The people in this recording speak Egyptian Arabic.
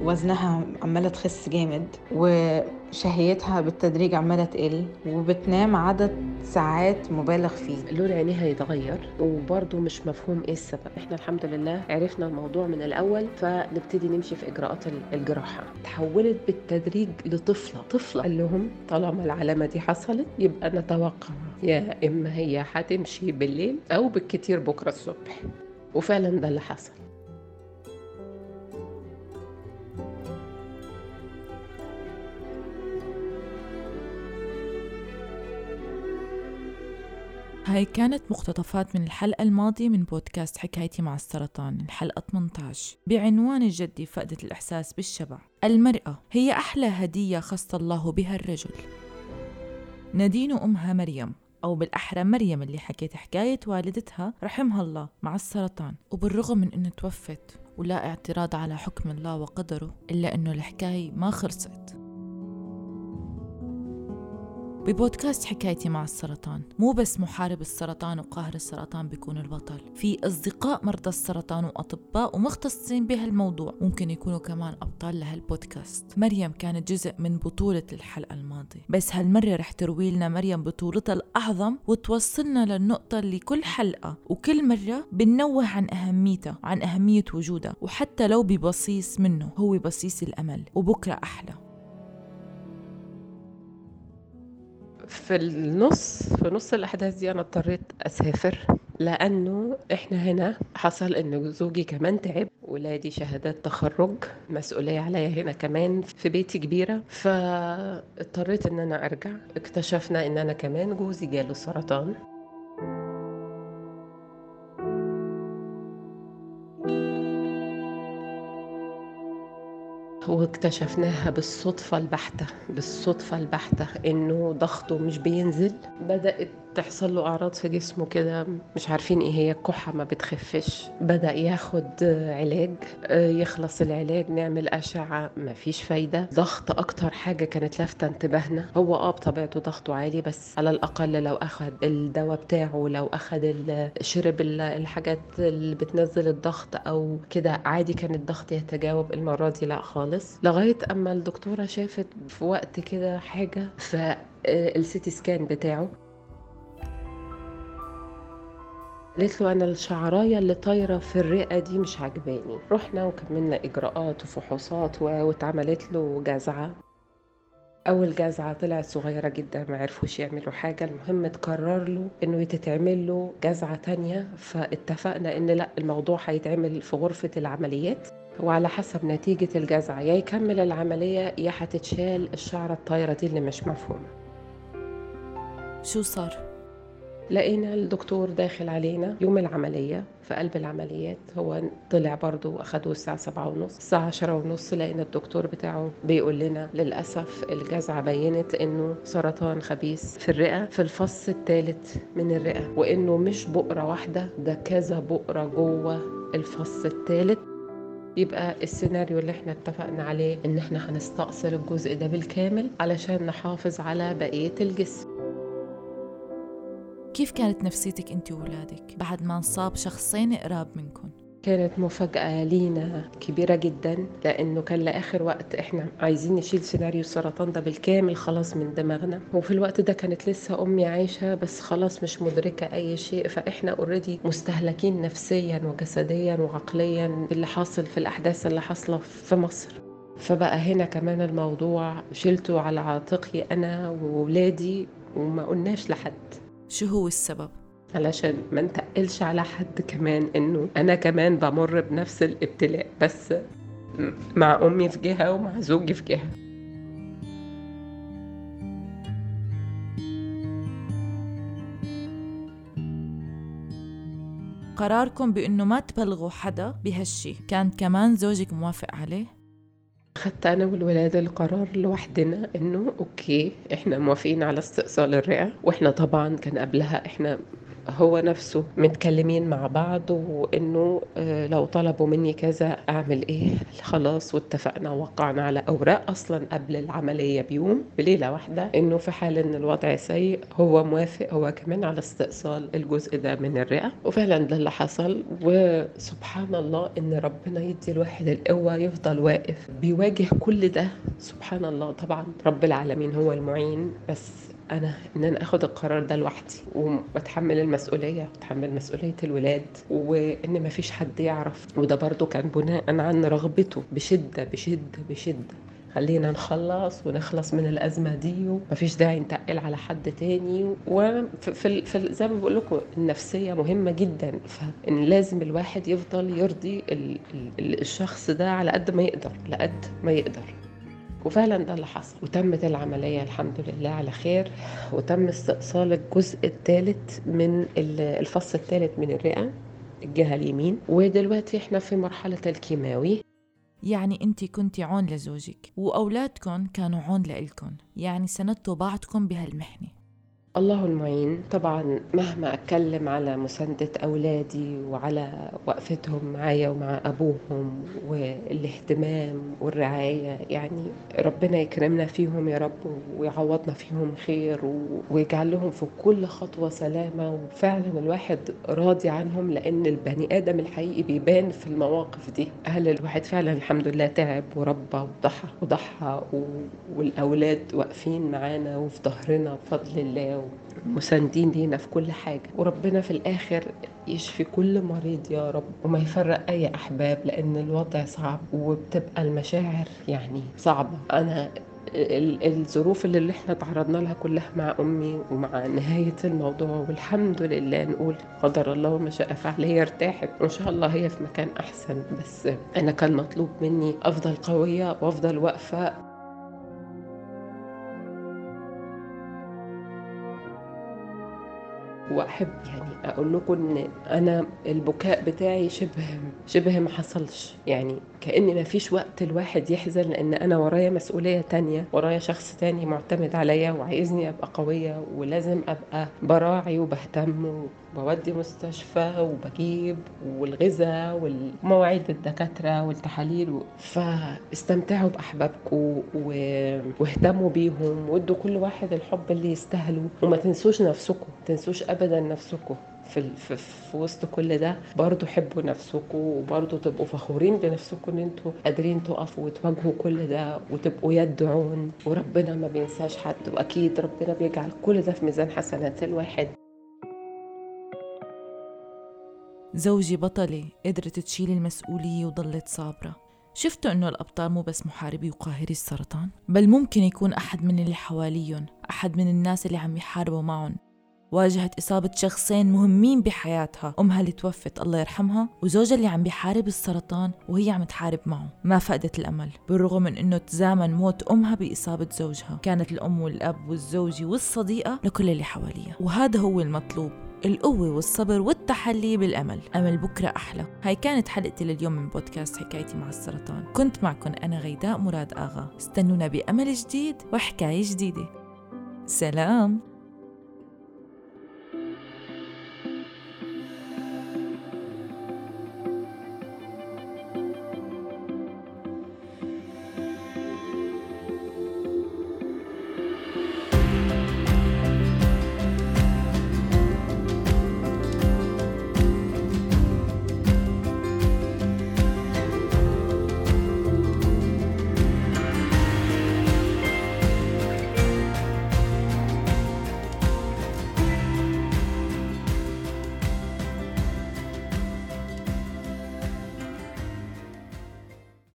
وزنها عمالة تخس جامد وشهيتها بالتدريج عمالة تقل وبتنام عدد ساعات مبالغ فيه لون عينيها يتغير وبرضه مش مفهوم ايه السبب احنا الحمد لله عرفنا الموضوع من الاول فنبتدي نمشي في اجراءات الجراحه تحولت بالتدريج لطفله طفله قال لهم طالما العلامه دي حصلت يبقى نتوقع يا اما هي هتمشي بالليل او بالكتير بكره الصبح وفعلا ده اللي حصل هاي كانت مقتطفات من الحلقة الماضية من بودكاست حكايتي مع السرطان الحلقة 18 بعنوان الجدي فقدة الإحساس بالشبع المرأة هي أحلى هدية خص الله بها الرجل نادين أمها مريم أو بالأحرى مريم اللي حكيت حكاية والدتها رحمها الله مع السرطان وبالرغم من أنه توفت ولا اعتراض على حكم الله وقدره إلا أنه الحكاية ما خلصت ببودكاست حكايتي مع السرطان مو بس محارب السرطان وقاهر السرطان بيكون البطل في أصدقاء مرضى السرطان وأطباء ومختصين بهالموضوع ممكن يكونوا كمان أبطال لهالبودكاست مريم كانت جزء من بطولة الحلقة الماضية بس هالمرة رح تروي لنا مريم بطولتها الأعظم وتوصلنا للنقطة اللي كل حلقة وكل مرة بنوه عن أهميتها وعن أهمية وجودها وحتى لو ببصيص منه هو بصيص الأمل وبكرة أحلى في النص في نص الاحداث دي انا اضطريت اسافر لانه احنا هنا حصل ان زوجي كمان تعب ولادي شهادات تخرج مسؤوليه عليا هنا كمان في بيتي كبيره فاضطريت ان انا ارجع اكتشفنا ان انا كمان جوزي جاله سرطان واكتشفناها بالصدفة البحتة بالصدفة البحتة إنه ضغطه مش بينزل بدأت تحصل له أعراض في جسمه كده مش عارفين إيه هي الكحة ما بتخفش بدأ ياخد علاج يخلص العلاج نعمل أشعة ما فيش فايدة ضغط أكتر حاجة كانت لافتة انتباهنا هو آه بطبيعته ضغطه عالي بس على الأقل لو أخد الدواء بتاعه لو أخد شرب الحاجات اللي بتنزل الضغط أو كده عادي كان الضغط يتجاوب المرة دي لا خالص لغاية أما الدكتورة شافت في وقت كده حاجة فالسيتي سكان بتاعه قالت له انا الشعرايه اللي طايره في الرئه دي مش عجباني رحنا وكملنا اجراءات وفحوصات واتعملت له جزعه اول جزعه طلعت صغيره جدا ما عرفوش يعملوا حاجه المهم تقرر له انه تتعمل له جزعه تانية فاتفقنا ان لا الموضوع هيتعمل في غرفه العمليات وعلى حسب نتيجة الجزعة يا يكمل العملية يا هتتشال الشعرة الطايرة دي اللي مش مفهومة شو صار؟ لقينا الدكتور داخل علينا يوم العملية في قلب العمليات هو طلع برضو أخده الساعة سبعة ونص الساعة عشرة ونص لقينا الدكتور بتاعه بيقول لنا للأسف الجزعة بينت إنه سرطان خبيث في الرئة في الفص الثالث من الرئة وإنه مش بؤرة واحدة ده كذا بؤرة جوه الفص الثالث يبقى السيناريو اللي احنا اتفقنا عليه ان احنا هنستأصل الجزء ده بالكامل علشان نحافظ على بقية الجسم كيف كانت نفسيتك انت وولادك بعد ما انصاب شخصين قراب منكم؟ كانت مفاجأة لينا كبيرة جدا لأنه كان لآخر وقت إحنا عايزين نشيل سيناريو السرطان ده بالكامل خلاص من دماغنا وفي الوقت ده كانت لسه أمي عايشة بس خلاص مش مدركة أي شيء فإحنا أوريدي مستهلكين نفسيا وجسديا وعقليا باللي حاصل في الأحداث اللي حاصلة في مصر فبقى هنا كمان الموضوع شلته على عاتقي أنا وولادي وما قلناش لحد شو هو السبب؟ علشان ما نتقلش على حد كمان انه انا كمان بمر بنفس الابتلاء بس مع امي في جهه ومع زوجي في جهه قراركم بانه ما تبلغوا حدا بهالشي كان كمان زوجك موافق عليه خدت انا والولاد القرار لوحدنا انه اوكي احنا موافقين على استئصال الرئه واحنا طبعا كان قبلها احنا هو نفسه متكلمين مع بعض وانه آه، لو طلبوا مني كذا اعمل ايه خلاص واتفقنا ووقعنا على اوراق اصلا قبل العمليه بيوم بليله واحده انه في حال ان الوضع سيء هو موافق هو كمان على استئصال الجزء ده من الرئه وفعلا ده اللي حصل وسبحان الله ان ربنا يدي الواحد القوه يفضل واقف بيواجه كل ده سبحان الله طبعا رب العالمين هو المعين بس انا ان انا اخد القرار ده لوحدي وبتحمل المسؤوليه بتحمل مسؤوليه الولاد وان ما فيش حد يعرف وده برضو كان بناء عن رغبته بشده بشده بشده خلينا نخلص ونخلص من الازمه دي ومفيش داعي نتقل على حد تاني وفي في, في زي ما بقول لكم النفسيه مهمه جدا فان لازم الواحد يفضل يرضي ال ال الشخص ده على قد ما يقدر لقد ما يقدر وفعلا ده اللي حصل وتمت العملية الحمد لله على خير وتم استئصال الجزء الثالث من الفص الثالث من الرئة الجهة اليمين ودلوقتي احنا في مرحلة الكيماوي يعني انت كنتي عون لزوجك واولادكم كانوا عون لإلكم يعني سندتوا بعضكم بهالمحنه الله المعين طبعا مهما أتكلم على مساندة أولادي وعلى وقفتهم معايا ومع أبوهم والاهتمام والرعاية يعني ربنا يكرمنا فيهم يا رب ويعوضنا فيهم خير ويجعل لهم في كل خطوة سلامة وفعلا الواحد راضي عنهم لأن البني آدم الحقيقي بيبان في المواقف دي أهل الواحد فعلا الحمد لله تعب وربى وضحى وضحى والأولاد واقفين معانا وفي ظهرنا بفضل الله مساندين لينا في كل حاجة وربنا في الآخر يشفي كل مريض يا رب وما يفرق أي أحباب لأن الوضع صعب وبتبقى المشاعر يعني صعبة أنا الظروف اللي احنا تعرضنا لها كلها مع امي ومع نهايه الموضوع والحمد لله نقول قدر الله وما شاء فعل هي ارتاحت وان شاء الله هي في مكان احسن بس انا كان مطلوب مني افضل قويه وافضل واقفه واحب يعني اقول لكم ان انا البكاء بتاعي شبه شبه ما حصلش يعني كان ما فيش وقت الواحد يحزن لان انا ورايا مسؤوليه تانية ورايا شخص تاني معتمد عليا وعايزني ابقى قويه ولازم ابقى براعي وبهتم وبودي مستشفى وبجيب والغذاء ومواعيد الدكاتره والتحاليل فاستمتعوا باحبابكم واهتموا بيهم وادوا كل واحد الحب اللي يستاهله وما تنسوش نفسكم ما تنسوش ابدا نفسكم في, في, في وسط كل ده برضو حبوا نفسكم وبرضو تبقوا فخورين بنفسكم ان انتوا قادرين تقفوا وتواجهوا كل ده وتبقوا يد عون وربنا ما بينساش حد واكيد ربنا بيجعل كل ده في ميزان حسنات الواحد زوجي بطلة قدرت تشيل المسؤولية وضلت صابرة شفتوا انه الابطال مو بس محاربي وقاهري السرطان بل ممكن يكون احد من اللي حواليهم احد من الناس اللي عم يحاربوا معهم واجهت إصابة شخصين مهمين بحياتها أمها اللي توفت الله يرحمها وزوجها اللي عم بيحارب السرطان وهي عم تحارب معه ما فقدت الأمل بالرغم من أنه تزامن موت أمها بإصابة زوجها كانت الأم والأب والزوجة والصديقة لكل اللي حواليها وهذا هو المطلوب القوة والصبر والتحلي بالأمل أمل بكرة أحلى هاي كانت حلقتي لليوم من بودكاست حكايتي مع السرطان كنت معكم أنا غيداء مراد آغا استنونا بأمل جديد وحكاية جديدة سلام